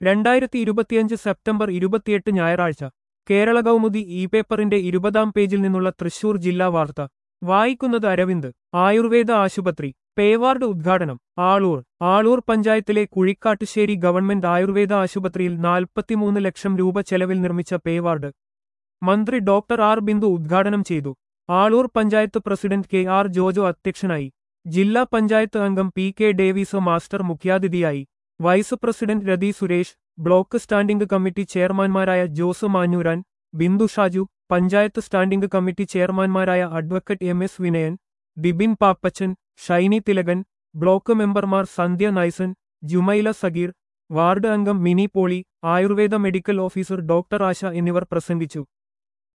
രണ്ടായിരത്തി ഇരുപത്തിയഞ്ച് സെപ്റ്റംബർ ഇരുപത്തിയെട്ട് ഞായറാഴ്ച കേരള കൗമുദി ഇ പേപ്പറിന്റെ ഇരുപതാം പേജിൽ നിന്നുള്ള തൃശൂർ ജില്ലാ വാർത്ത വായിക്കുന്നത് അരവിന്ദ് ആയുർവേദ ആശുപത്രി പേവാർഡ് ഉദ്ഘാടനം ആളൂർ ആളൂർ പഞ്ചായത്തിലെ കുഴിക്കാട്ടുശ്ശേരി ഗവൺമെന്റ് ആയുർവേദ ആശുപത്രിയിൽ നാൽപ്പത്തിമൂന്ന് ലക്ഷം രൂപ ചെലവിൽ നിർമ്മിച്ച പേവാർഡ് മന്ത്രി ഡോക്ടർ ആർ ബിന്ദു ഉദ്ഘാടനം ചെയ്തു Aloor panchayat president K R Jojo അധ്യക്ഷനായി ജില്ലാ പഞ്ചായത്ത് അംഗം പി കെ ഡേവിസോ മാസ്റ്റർ മുഖ്യാതിഥിയായി vice president Rathi Suresh block standing committee ചെയർമാൻമാരായ ജോസ് മാഞ്ഞൂരാൻ ബിന്ദു ഷാജു പഞ്ചായത്ത് സ്റ്റാൻഡിംഗ് കമ്മിറ്റി ചെയർമാൻമാരായ advocate M S Vinayan Bibin Pappachan Shiny Thilakan block മെമ്പർമാർ സന്ധ്യ നൈസൻ ജുമൈല സഗീർ വാർഡ് അംഗം Mini Poly Ayurveda medical officer doctor Asha എന്നിവർ പ്രസംഗിച്ചു